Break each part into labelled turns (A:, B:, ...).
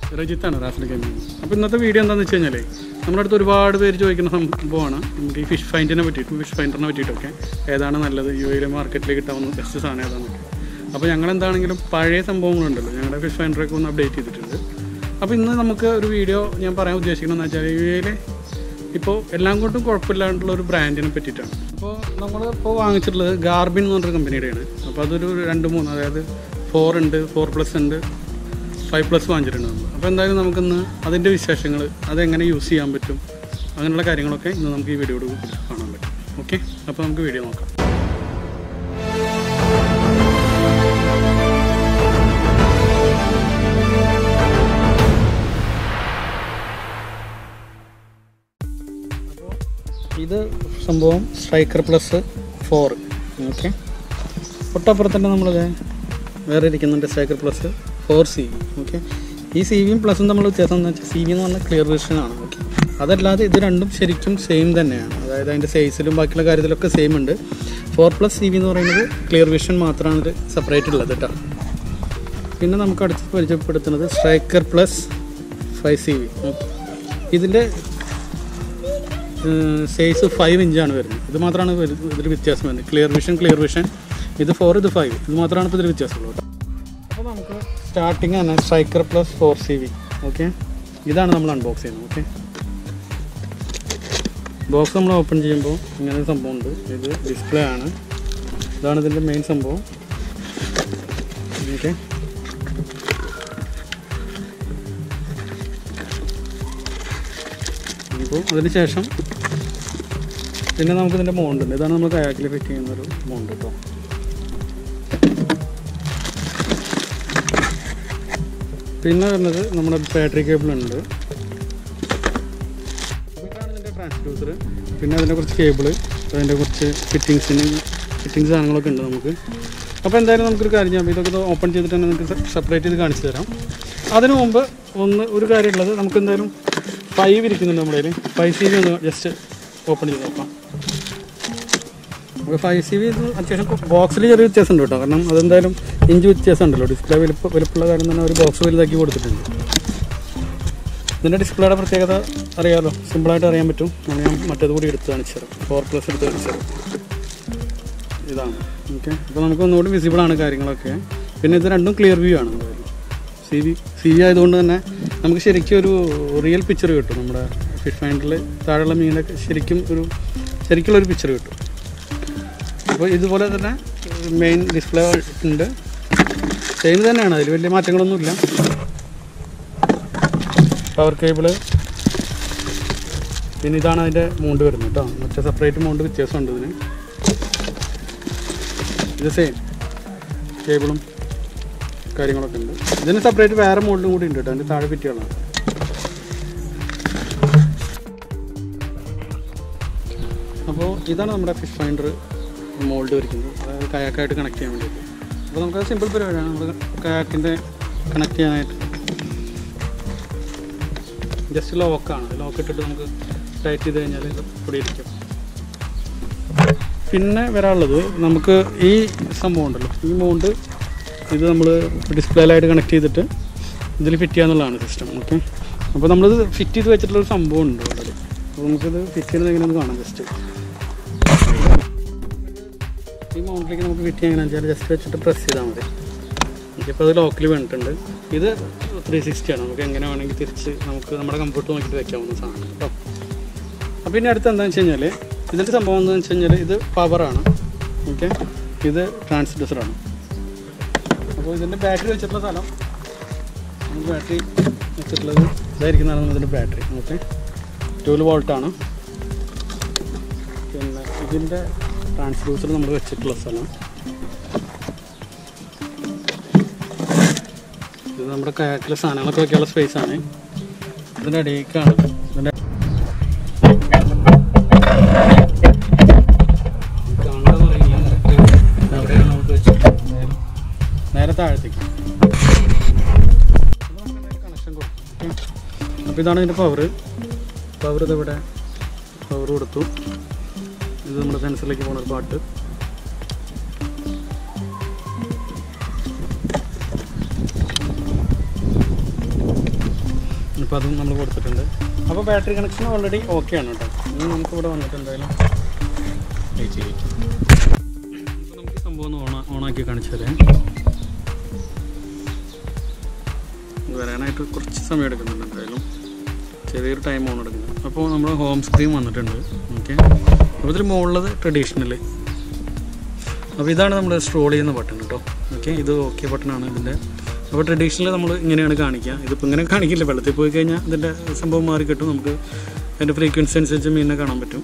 A: രജിത്താണ് റാഫിൽ gaming അപ്പോൾ ഇന്നത്തെ video എന്താണെന്ന് വെച്ച് കഴിഞ്ഞാൽ നമ്മുടെ അടുത്ത് ഒരുപാട് പേര് ചോദിക്കുന്ന സംഭവമാണ് നമുക്ക് ഈ ഫിഷ് ഫൈൻഡിനെ പറ്റിയിട്ട് ഫിഷ് ഫൈൻഡറിനെ പറ്റിയിട്ടൊക്കെ ഏതാണ് നല്ലത് യു എയിലെ മാർക്കറ്റിൽ കിട്ടാവുന്ന ബെസ്റ്റ് സാധനം ഏതാണെന്നൊക്കെ അപ്പോൾ ഞങ്ങൾ എന്താണെങ്കിലും പഴയ സംഭവങ്ങളുണ്ടല്ലോ ഞങ്ങളുടെ ഫിഷ് ഫൈൻഡറൊക്കെ ഒന്ന് അപ്ഡേറ്റ് ചെയ്തിട്ടുണ്ട് അപ്പോൾ ഇന്ന് നമുക്ക് ഒരു വീഡിയോ ഞാൻ പറയാൻ ഉദ്ദേശിക്കണമെന്ന് വെച്ചാൽ യു എയിൽ ഇപ്പോൾ എല്ലാം കൊണ്ടും കുഴപ്പമില്ലാണ്ടുള്ള ഒരു ബ്രാൻഡിനെ പറ്റിയിട്ടാണ് അപ്പോൾ നമ്മൾ ഇപ്പോൾ വാങ്ങിച്ചിട്ടുള്ളത് ഗാർബിൻ എന്ന് പറഞ്ഞൊരു കമ്പനിയുടെയാണ് അപ്പോൾ അതൊരു രണ്ട് മൂന്ന് അതായത് ഫോർ ഉണ്ട് ഫോർ പ്ലസ് ഉണ്ട് ഫൈവ് പ്ലസ് വാങ്ങിച്ചിട്ടുണ്ട് നമ്മൾ അപ്പോൾ എന്തായാലും നമുക്കിന്ന് അതിൻ്റെ വിശേഷങ്ങൾ അതെങ്ങനെ യൂസ് ചെയ്യാൻ പറ്റും അങ്ങനെയുള്ള കാര്യങ്ങളൊക്കെ ഇന്ന് നമുക്ക് ഈ വീഡിയോയോട് കാണാൻ പറ്റും ഓക്കെ അപ്പോൾ നമുക്ക് വീഡിയോ നോക്കാം ഇത് സംഭവം സ്ട്രൈക്കർ പ്ലസ് ഫോർ ഓക്കെ തൊട്ടപ്പുറത്ത് തന്നെ നമ്മളിത് വേറെ ഇരിക്കുന്നുണ്ട് striker plus four C V okay ഈ സി വിയും പ്ലസും നമ്മൾ വ്യത്യാസം എന്ന് വെച്ചാൽ സി വി എന്ന് പറഞ്ഞാൽ ക്ലിയർ വിഷൻ ആണ് ഓക്കെ അതല്ലാതെ ഇത് രണ്ടും ശരിക്കും സെയിം തന്നെയാണ് അതായത് അതിൻ്റെ സൈസിലും ബാക്കിയുള്ള കാര്യത്തിലൊക്കെ സെയിം ഉണ്ട് ഫോർ പ്ലസ് സി വി എന്ന് പറയുന്നത് ക്ലിയർ വിഷൻ മാത്രമാണ് ഇത് സെപ്പറേറ്റ് ഉള്ളത് കേട്ടോ പിന്നെ നമുക്ക് അടുത്ത് പരിചയപ്പെടുത്തുന്നത് striker plus five C V okay ഇതിൻ്റെ സൈസ് ഫൈവ് ഇഞ്ചാണ് വരുന്നത് ഇത് മാത്രമാണ് വരു- ഇതിൽ വ്യത്യാസം വരുന്നത് ക്ലിയർ വിഷൻ ക്ലിയർ വിഷൻ ഇത് ഫോർ ഇത് ഫൈവ് ഇത് മാത്രമാണ് ഇപ്പോൾ ഇതിൽ വ്യത്യാസമുള്ളൂ കേട്ടോ അപ്പോൾ നമുക്ക് സ്റ്റാർട്ടിങ് ആണ് striker plus four C V okay ഇതാണ് നമ്മൾ അൺബോക്സ് ചെയ്യുന്നത് ഓക്കെ ബോക്സ് നമ്മൾ ഓപ്പൺ ചെയ്യുമ്പോൾ ഇങ്ങനെ ഒരു സംഭവം ഉണ്ട് ഇത് ഡിസ്പ്ലേ ആണ് ഇതാണ് ഇതിൻ്റെ മെയിൻ സംഭവം ഓക്കെ അപ്പോൾ അതിന് ശേഷം പിന്നെ നമുക്ക് ഇതിൻ്റെ മൗണ്ട് ഉണ്ട് ഇതാണ് നമ്മൾ കയാക്കിൽ ഫിറ്റ് ചെയ്യുന്ന ഒരു മൗണ്ട് കേട്ടോ പിന്നെ വരുന്നത് നമ്മുടെ ബാറ്ററി കേബിൾ ഉണ്ട് ഇതാണ് ഇതിൻ്റെ ട്രാൻസ്ഡ്യൂസർ പിന്നെ അതിൻ്റെ കുറച്ച് കേബിള് അതിൻ്റെ കുറച്ച് ഫിറ്റിങ്സിന് ഫിറ്റിങ്സ് സാധനങ്ങളൊക്കെ ഉണ്ട് നമുക്ക് അപ്പോൾ എന്തായാലും നമുക്കൊരു കാര്യം ചെയ്യാം ഇതൊക്കെ ഓപ്പൺ ചെയ്തിട്ട് തന്നെ നമുക്ക് സെപ്പറേറ്റ് ചെയ്ത് കാണിച്ചു തരാം അതിനു മുമ്പ് ഒന്ന് ഒരു കാര്യമുള്ളത് നമുക്ക് എന്തായാലും ഫൈവ് ഇരിക്കുന്നുണ്ട് നമ്മുടെ കയ്യിൽ ഫൈവ് സി ബി ഒന്ന് ജസ്റ്റ് ഓപ്പൺ ചെയ്ത് നോക്കാം നമുക്ക് ഫൈവ് സി ബി അത്യാവശ്യം ബോക്സിൽ ചെറിയ വ്യത്യാസം ഉണ്ട് കേട്ടോ കാരണം അതെന്തായാലും ഇഞ്ച് വ്യത്യാസം ഉണ്ടല്ലോ ഡിസ്പ്ലേ വലുപ്പം വലുപ്പമുള്ള കാര്യം തന്നെ ഒരു ബോക്സ് വലുതാക്കി കൊടുത്തിട്ടുണ്ട് ഇതിൻ്റെ ഡിസ്പ്ലേയുടെ പ്രത്യേകത അറിയാമല്ലോ സിമ്പിളായിട്ട് അറിയാൻ പറ്റും അത് ഞാൻ മറ്റേത് കൂടി എടുത്ത് കാണിച്ചു തരാം ഫോർ പ്ലസ് എടുത്ത് കാണിച്ചു തരാം ഇതാണ് ഓക്കെ അപ്പോൾ നമുക്ക് ഒന്നുകൂടി വിസിബിൾ ആണ് കാര്യങ്ങളൊക്കെ പിന്നെ ഇത് രണ്ടും ക്ലിയർ വ്യൂ ആണ് സി വി സി വി ആയതുകൊണ്ട് തന്നെ നമുക്ക് ശരിക്കും ഒരു റിയൽ പിക്ചർ കിട്ടും നമ്മുടെ ഫിഷ് ഫൈൻഡറിൽ താഴെയുള്ള മീനൊക്കെ ശരിക്കും ഒരു ശരിക്കുള്ള ഒരു പിക്ചർ കിട്ടും അപ്പോൾ ഇതുപോലെ തന്നെ മെയിൻ ഡിസ്പ്ലേ ഉണ്ട് സെയിം തന്നെയാണ് അതിൽ വലിയ മാറ്റങ്ങളൊന്നുമില്ല പവർ കേബിള് പിന്നെ ഇതാണ് അതിൻ്റെ മൗണ്ട് വരുന്നത് കേട്ടോ മറ്റേ സെപ്പറേറ്റ് മൗണ്ട് വ്യത്യാസമുണ്ട് ഇതിന് ഇത് സെയിം കേബിളും കാര്യങ്ങളൊക്കെ ഉണ്ട് ഇതിന് സെപ്പറേറ്റ് വേറെ മോഡലും കൂടി ഉണ്ട് കേട്ടോ അതിൻ്റെ താഴെ ഫിറ്റുകളാണ് അപ്പോൾ ഇതാണ് നമ്മുടെ ഫിഷ് ഫൈൻഡർ മോൾഡ് വരയ്ക്കുന്നത് അതായത് കയാക്കായിട്ട് കണക്ട് ചെയ്യാൻ വേണ്ടിയിട്ട് അപ്പോൾ നമുക്ക് സിമ്പിൾ പരിപാടിയാണ് നമ്മൾ കയാക്കിൻ്റെ കണക്ട് ചെയ്യാനായിട്ട് ജസ്റ്റ് ലോക്കാണ് ലോക്ക് ഇട്ടിട്ട് നമുക്ക് ടൈറ്റ് ചെയ്ത് കഴിഞ്ഞാൽ ഇത് ഇവിടെ ഇരിക്കും പിന്നെ വരാനുള്ളത് നമുക്ക് ഈ സംഭവം ഉണ്ടല്ലോ ഈ മൗണ്ട് ഇത് നമ്മൾ ഡിസ്പ്ലേയിലായിട്ട് കണക്ട് ചെയ്തിട്ട് ഇതിൽ ഫിറ്റ് ചെയ്യാന്നുള്ളതാണ് സിസ്റ്റം ഓക്കെ അപ്പോൾ നമ്മളിത് ഫിറ്റ് ചെയ്ത് വെച്ചിട്ടുള്ളൊരു സംഭവം ഉണ്ട് അവിടെ അപ്പോൾ നമുക്കിത് ഫിറ്റ് ചെയ്യുന്നത് എങ്ങനെയാണെന്ന് കാണാം ജസ്റ്റ് ഈ മൗണ്ടിലേക്ക് നമുക്ക് ഫിറ്റ് ചെയ്യാൻ എങ്ങനെയാണെന്ന് വെച്ചാൽ ജസ്റ്റ് വെച്ചിട്ട് പ്രസ് ചെയ്താൽ മതി ഇപ്പോൾ അത് ലോക്കിൽ വേണ്ടിയിട്ടുണ്ട് ഇത് ത്രീ സിക്സ്റ്റി ആണ് നമുക്ക് എങ്ങനെ വേണമെങ്കിൽ തിരിച്ച് നമുക്ക് നമ്മുടെ കംഫർട്ട് നോക്കിയിട്ട് വെക്കാവുന്ന സാധനം കേട്ടോ അപ്പോൾ ഇനി അടുത്ത് എന്താണെന്ന് വെച്ച് കഴിഞ്ഞാൽ ഇതിൻ്റെ സംഭവം എന്താണെന്ന് വെച്ച് കഴിഞ്ഞാൽ ഇത് പവറാണ് ഓക്കെ ഇത് ട്രാൻസ്ഡ്യൂസറാണ് അപ്പോൾ ഇതിൻ്റെ ബാറ്ററി വെച്ചിട്ടുള്ള സ്ഥലം നമുക്ക് ബാറ്ററി വെച്ചിട്ടുള്ളത് ഇതായിരിക്കുന്നതാണ് ഇതിൻ്റെ ബാറ്ററി ഓക്കെ ട്വൽവ് വോൾട്ടാണ് പിന്നെ ഇതിൻ്റെ ട്രാൻസ്ഡ്യൂസർ നമ്മൾ വെച്ചിട്ടുള്ള സ്ഥലം ഇത് നമ്മുടെ കയാക്കിലെ സാധനങ്ങളൊക്കെ വെക്കാനുള്ള സ്പേസ് ആണ് ഇതിൻ്റെ ഇടയ്ക്കാണ് ഇതിൻ്റെ കാണുന്നതെന്ന് അറിയില്ല correct അവിടെയാണ് നമുക്ക് വെച്ചിട്ടുള്ളത് നേരെ- നേരെ താഴത്തേക്ക് കണക്ഷൻ കൊടുക്കും അപ്പോൾ ഇതാണ് ഇതിൻ്റെ പവർ പവർ ഇതിവിടെ പവർ കൊടുത്തു ഇത് നമ്മുടെ സെൻസറിലേക്ക് പോകുന്ന ഒരു പാട്ട് ഇപ്പോൾ അതും നമ്മൾ കൊടുത്തിട്ടുണ്ട് അപ്പോൾ ബാറ്ററി കണക്ഷൻ ഓൾറെഡി ഓക്കെ ആണ് കേട്ടോ ഇനി നമുക്ക് ഇവിടെ വന്നിട്ട് എന്തായാലും വെയിറ്റ് ചെയ്യും അപ്പോൾ നമുക്ക് ഈ സംഭവം ഒന്ന് ഓൺ ഓണാക്കി കാണിച്ചു തരാം ഇത് വരാനായിട്ട് കുറച്ച് സമയം എടുക്കുന്നുണ്ട് എന്തായാലും ചെറിയൊരു ടൈം ഓൺ എടുക്കുന്നത് അപ്പോൾ നമ്മൾ ഹോം സ്ക്രീൻ വന്നിട്ടുണ്ട് ഓക്കെ അപ്പോൾ ഇതിൽ മുകളിലത് ട്രഡീഷണൽ അപ്പോൾ ഇതാണ് നമ്മൾ സ്ട്രോൾ ചെയ്യുന്ന ബട്ടൺ കേട്ടോ ഓക്കെ ഇത് ഓക്കെ ബട്ടണാണ് ഇതിൻ്റെ അപ്പോൾ ട്രഡീഷണൽ നമ്മൾ ഇങ്ങനെയാണ് കാണിക്കുക ഇതിപ്പോൾ ഇങ്ങനെ കാണിക്കില്ല വെള്ളത്തിൽ പോയി കഴിഞ്ഞാൽ ഇതിൻ്റെ സംഭവം മാറി കിട്ടും നമുക്ക് അതിൻ്റെ ഫ്രീക്വൻസി അനുസരിച്ച് മീനിനെ കാണാൻ പറ്റും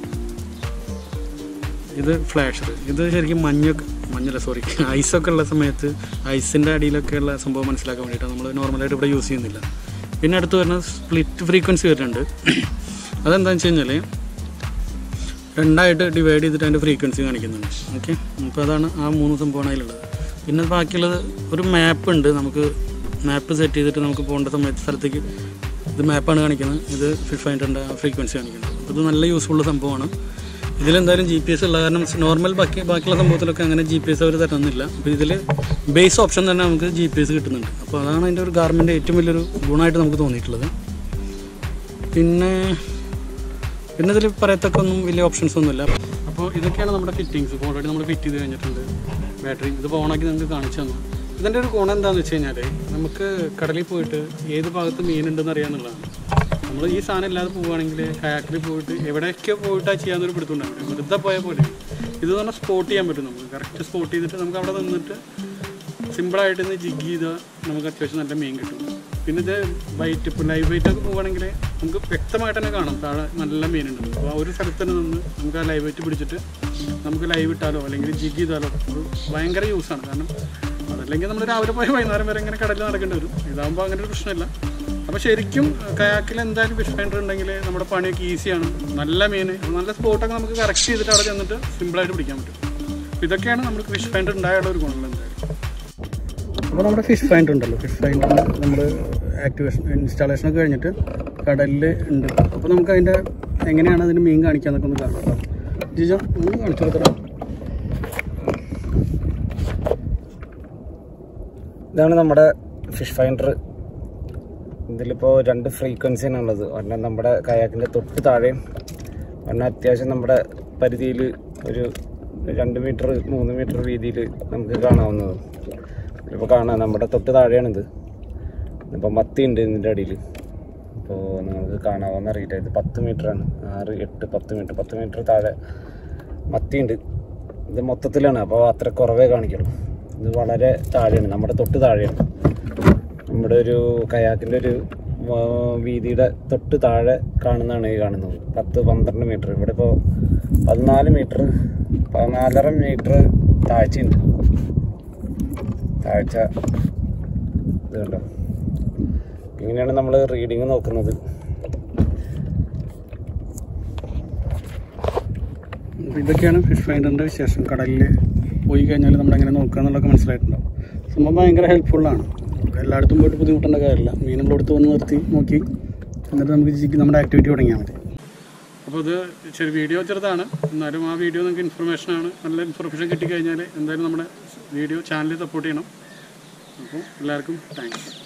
A: ഇത് ഫ്ലാഷർ ഇത് ശരിക്കും മഞ്ഞൊക്കെ മഞ്ഞല്ല സോറി ഐസൊക്കെ ഉള്ള സമയത്ത് ഐസിൻ്റെ അടിയിലൊക്കെ ഉള്ള സംഭവം മനസ്സിലാക്കാൻ വേണ്ടിയിട്ടാണ് നമ്മൾ നോർമലായിട്ട് ഇവിടെ യൂസ് ചെയ്യുന്നില്ല പിന്നെ അടുത്ത് വരുന്ന സ്പ്ലിറ്റ് ഫ്രീക്വൻസി വരുന്നുണ്ട് അതെന്താണെന്ന് വെച്ച് കഴിഞ്ഞാൽ രണ്ടായിട്ട് ഡിവൈഡ് ചെയ്തിട്ട് അതിൻ്റെ ഫ്രീക്വൻസി കാണിക്കുന്നുണ്ട് ഓക്കെ അപ്പോൾ അതാണ് ആ മൂന്ന് സംഭവമാണ് അതിലുള്ളത് പിന്നെ ബാക്കിയുള്ളത് ഒരു മാപ്പ് ഉണ്ട് നമുക്ക് മാപ്പ് സെറ്റ് ചെയ്തിട്ട് നമുക്ക് പോകേണ്ട സമയത്ത് സ്ഥലത്തേക്ക് ഇത് മാപ്പാണ് കാണിക്കുന്നത് ഇത് ഫിഫ് ഫൈൻഡറിൻ്റെ ഫ്രീക്വൻസി കാണിക്കുന്നത് അപ്പോൾ ഇത് നല്ല യൂസ്ഫുൾ സംഭവമാണ് ഇതിലെന്തായാലും ജി പി എസ് ഉള്ള കാരണം നോർമൽ ബാക്കി ബാക്കിയുള്ള സംഭവത്തിലൊക്കെ അങ്ങനെ ജി പി എസ് അവർ തരുന്നില്ല അപ്പോൾ ഇതിൽ ബേസ് ഓപ്ഷൻ തന്നെ നമുക്ക് ജി പി എസ് കിട്ടുന്നുണ്ട് അപ്പോൾ അതാണ് അതിൻ്റെ ഒരു ഗാർമെൻ്റ് ഏറ്റവും വലിയൊരു ഗുണമായിട്ട് നമുക്ക് തോന്നിയിട്ടുള്ളത് പിന്നെ പിന്നെ ഇതിൽ പറയത്തക്ക ഒന്നും വലിയ ഓപ്ഷൻസ് ഒന്നുമില്ല അപ്പോൾ ഇതൊക്കെയാണ് നമ്മുടെ ഫിറ്റിങ്സ് ഇപ്പോൾ ഓൾറെഡി നമ്മൾ ഫിറ്റ് ചെയ്ത് കഴിഞ്ഞിട്ടുണ്ട് ബാറ്ററി ഇത് ഓണാക്കി നിങ്ങൾക്ക് കാണിച്ചു തന്നു ഇതിൻ്റെ ഒരു ഗുണം എന്താണെന്ന് വെച്ച് കഴിഞ്ഞാൽ നമുക്ക് കടലിൽ പോയിട്ട് ഏത് ഭാഗത്ത് മീനുണ്ടെന്ന് അറിയാമെന്നുള്ളതാണ് നമ്മൾ ഈ സാധനം ഇല്ലാതെ പോവുകയാണെങ്കിൽ കയാക്കിൽ പോയിട്ട് എവിടെയൊക്കെ പോയിട്ടാ ചെയ്യാന്നൊരു പിടുത്തുണ്ടാവില്ല വെറുതെ പോയ പോലെ ഇത് പറഞ്ഞാൽ സ്പോട്ട് ചെയ്യാൻ പറ്റും നമുക്ക് കറക്റ്റ് സ്പോട്ട് ചെയ്തിട്ട് നമുക്ക് അവിടെ നിന്നിട്ട് സിമ്പിളായിട്ട് ഇന്ന് ജിഗ് ചെയ്താൽ നമുക്ക് അത്യാവശ്യം നല്ല മീൻ കിട്ടും പിന്നെ ഇത് വൈറ്റ് ഇപ്പോൾ ലൈവ് വൈറ്റ് ഒക്കെ പോവുകയാണെങ്കിൽ നമുക്ക് വ്യക്തമായിട്ട് തന്നെ കാണാം താഴെ നല്ല മീനുണ്ട് അപ്പോൾ ആ ഒരു സ്ഥലത്ത് തന്നെ നിന്ന് നമുക്ക് ആ ലൈവ് വൈറ്റ് പിടിച്ചിട്ട് നമുക്ക് ലൈവ് ഇട്ടാലോ അല്ലെങ്കിൽ ജിഗ് ചെയ്താലോ ഒരു ഭയങ്കര യൂസാണ് കാരണം അതല്ലെങ്കിൽ നമ്മൾ രാവിലെ പോയി വൈകുന്നേരം വരെ ഇങ്ങനെ കടലിൽ നടക്കേണ്ടി വരും ഇതാകുമ്പോൾ അങ്ങനെ ഒരു പ്രശ്നമില്ല അപ്പോൾ ശരിക്കും കയാക്കിൽ എന്തായാലും ഫിഷ് ഫൈൻഡർ ഉണ്ടെങ്കിൽ നമ്മുടെ പണിയൊക്കെ ഈസിയാണ് നല്ല മീൻ നല്ല സ്പോട്ടൊക്കെ നമുക്ക് കറക്റ്റ് ചെയ്തിട്ട് അവിടെ ചെന്നിട്ട് സിമ്പിളായിട്ട് പിടിക്കാൻ പറ്റും അപ്പോൾ ഇതൊക്കെയാണ് നമുക്ക് ഫിഷ് ഫൈൻഡർ ഉണ്ടായുള്ള ഒരു ഗുണങ്ങൾ എന്തായാലും അപ്പോൾ നമ്മുടെ ഫിഷ് ഫൈൻഡർ ഉണ്ടല്ലോ ഫിഷ് ഫൈൻഡർ നമ്മൾ ആക്ടിവേഷൻ ഇൻസ്റ്റാളേഷൻ ഒക്കെ കഴിഞ്ഞിട്ട് കടലിൽ ഉണ്ട് അപ്പോൾ നമുക്ക് അതിൻ്റെ എങ്ങനെയാണ് അതിന് മീൻ കാണിക്കാന്നൊക്കെ ഒന്ന് കാണാം കേട്ടോ ജിജോ ഒന്ന് കാണിച്ചു കൊടുത്തരാം
B: ഇതാണ് നമ്മുടെ ഫിഷ് ഫൈൻഡർ ഇതിലിപ്പോൾ രണ്ട് ഫ്രീക്വൻസിയാണ് ഉള്ളത് ഒരെണ്ണം നമ്മുടെ കയാക്കിൻ്റെ തൊട്ട് താഴെയും ഒരെണ്ണം അത്യാവശ്യം നമ്മുടെ പരിധിയിൽ ഒരു രണ്ട് മീറ്റർ മൂന്ന് മീറ്റർ വീതിയിൽ നമുക്ക് കാണാവുന്നതും ഇപ്പോൾ കാണാം നമ്മുടെ തൊട്ട് താഴെയാണിത് ഇപ്പോൾ മത്തി ഉണ്ട് ഇതിൻ്റെ അടിയിൽ അപ്പോൾ നിങ്ങൾക്ക് കാണാമെന്ന് അറിയില്ല ഇത് പത്ത് മീറ്ററാണ് ആറ് എട്ട് പത്ത് മീറ്റർ പത്ത് മീറ്റർ താഴെ മത്തിയുണ്ട് ഇത് മൊത്തത്തിലാണ് അപ്പോൾ അത്ര കുറവേ കാണിക്കുള്ളൂ ഇത് വളരെ താഴെയാണ് നമ്മുടെ തൊട്ട് താഴെയാണ് നമ്മുടെ ഒരു കയാക്കിൻ്റെ ഒരു ആ, വീതിയുടെ തൊട്ട് താഴെ കാണുന്നതാണ് ഈ കാണുന്നത് പത്ത് പന്ത്രണ്ട് മീറ്റർ ഇവിടെ ഇപ്പോൾ പതിനാല് മീറ്റർ പതിനാലര മീറ്റർ താഴ്ചയുണ്ട് താഴ്ച ഇത് കണ്ടോ ഇങ്ങനെയാണ് നമ്മൾ റീഡിങ് നോക്കുന്നത്
A: അപ്പോൾ ഇതൊക്കെയാണ് ഫിഷ് ഫൈൻഡറിൻ്റെ വിശേഷം കടലിൽ പോയി കഴിഞ്ഞാൽ നമ്മൾ എങ്ങനെ നോക്കുക എന്നുള്ളതൊക്കെ മനസ്സിലായിട്ടുണ്ടാവും സംഭവം ഭയങ്കര ഹെൽപ്ഫുള്ളാണ് എല്ലായിടത്തും പോയിട്ട് ബുദ്ധിമുട്ടേണ്ട കാര്യമില്ല മീനുള്ള അടുത്ത് വന്ന് നിർത്തി നോക്കി എന്നിട്ട് നമുക്ക് ജിഗ് നമ്മുടെ ആക്ടിവിറ്റി തുടങ്ങിയാൽ മതി അപ്പോൾ ഇത് ചെറിയ വീഡിയോ ചെറുതാണ് എന്നാലും ആ വീഡിയോ നിങ്ങൾക്ക് ഇൻഫർമേഷനാണ് നല്ല ഇൻഫർമേഷൻ കിട്ടിക്കഴിഞ്ഞാൽ എന്തായാലും നമ്മുടെ വീഡിയോ ചാനൽ സപ്പോർട്ട് ചെയ്യണം അപ്പോൾ എല്ലാവർക്കും താങ്ക്സ്